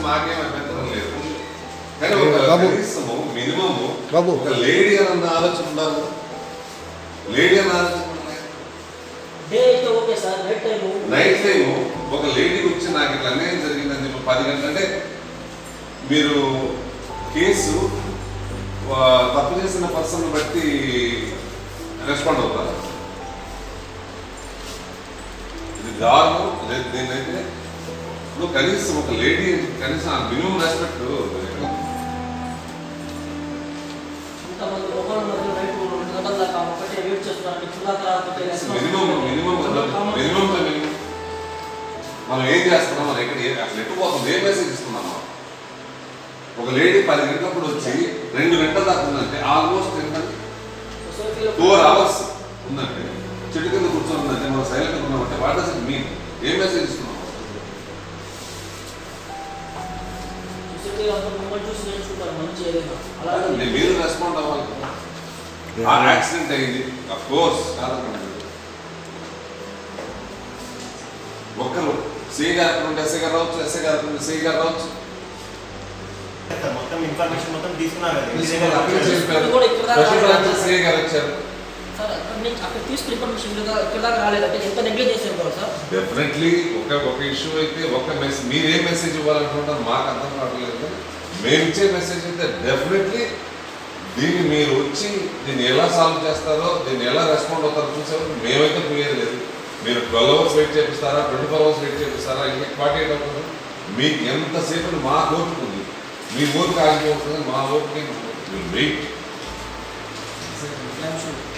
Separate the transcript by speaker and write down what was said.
Speaker 1: మాకేం అభ్యంతరం లేదు కానీ ఒక
Speaker 2: బాబు.
Speaker 1: కనీసము మినిమము
Speaker 2: బాబు.
Speaker 1: ఒక లేడీ అన్న ఆలోచన ఉండాలి కదా. లేడీ అన్న ఆలోచన ఉండాలి.
Speaker 3: డే అయితే okay sir night time
Speaker 1: night time ఒక లేడీకి వచ్చి నాకు ఇట్లా అన్యాయం జరిగిందని చెప్పి పది గంటలంటే మీరు కేసు వా- తప్పు చేసిన పర్సన్ బట్టి రెస్పాండ్ అవుతారు ఇది దారుణం ఇది- దీన్నైతే ఇప్పుడు కనీసం ఒక లేడీ కనీసం ఆ మినిమం రెస్పెక్ట్
Speaker 3: ఇంతమంది ఒకరి మధ్య నైట్ రెండు గంటల దాకా ఒకటే వెయిట్ చేస్తున్నారు ఇప్పుడు దాకా రాకపోతే response
Speaker 1: minimum minimum
Speaker 3: common
Speaker 1: minimum minimum మనం ఏం చేస్తున్నాం మనం ఎక్కడ ఏ- అసలు ఎటు పోతుంది ఏ మెసేజ్ ఇస్తున్నాం మనం? ఒక లేడీ పది గంటలప్పుడు వచ్చి రెండు గంటల దాకా ఉందంటే ఆల్మోస్ట్ ఏంటంటే
Speaker 3: సొసైటీలో
Speaker 1: ఫోర్ అవర్స్ ఉందంటే చెట్టు కింద కూర్చొని ఉందంటే మనం సైలెంట్ ఉన్నామంటే వాట్ డస్ ఇట్ మీన్ ఏ మెసేజ్ ఇస్తున్నాం
Speaker 3: సొసైటీలో అందరూ మిమ్మల్ని చూసి నేర్చుకుంటారు మంచి ఏదైనా
Speaker 1: అంటే
Speaker 3: అలాగే
Speaker 1: మీరు రెస్పాండ్ అవ్వాలి కదా. ఆ యాక్సిడెంట్ అయింది అఫ్ కోర్స్ కాదనమాట ఒక్కరు సి గారు అక్కడ ఉంటే ఎస్ఐ గారు రావచ్చు ఎస్ఐ గారు అక్కడ ఉంటే సి గారు రావచ్చు
Speaker 4: మొత్తం ఇన్ఫర్మేషన్ మొత్తం తీసుకున్నారు కదా ఇంటి
Speaker 1: తీసుకొని
Speaker 4: దగ్గర
Speaker 1: అప్పీల్
Speaker 4: వచ్చారు.
Speaker 1: చేశారు.
Speaker 3: కూడా ఇక్కడ దాకా
Speaker 1: స్పెషల్
Speaker 3: రాలేదు.
Speaker 1: బ్రాంచ్ సిఐ గారు వచ్చారు
Speaker 3: సార్ అక్కడ నుంచి అక్కడ తీసుకున్న ఇన్ఫర్మేషన్ ఇక్కడ దాకా రాలేదంటే ఎంత నెగ్లెక్ట్ చేశారు కదా సార్
Speaker 1: డెఫినెట్లీ ఒక ఒక ఇష్యూ అయితే ఒక మెసేజ్ మీరు ఏ మెసేజ్ ఇవ్వాలనుకుంటారు మాకు అర్థం కావట్లేదు కానీ మేము ఇచ్చే మెసేజ్ అయితే డెఫినెట్లీ దీన్ని మీరు వచ్చి దీన్ని ఎలా సాల్వ్ చేస్తారో దీన్ని ఎలా రెస్పాండ్ అవుతారో చూసారు మేమైతే పోయేది లేదు మీరు ట్వెల్వ్ అవర్స్ వెయిట్ చేపిస్తారా ట్వంటీ ఫోర్ అవర్స్ వెయిట్ చేపిస్తారా ఇంకా ఫార్టీ ఎయిట్ అవర్స్ మీకు ఎంతసేపు మా ఓపిక ఉంది మీ ఓపిక ఆగిపోతుంది మా ఓపిక వెయిట్
Speaker 3: థ్యాంక్ యూ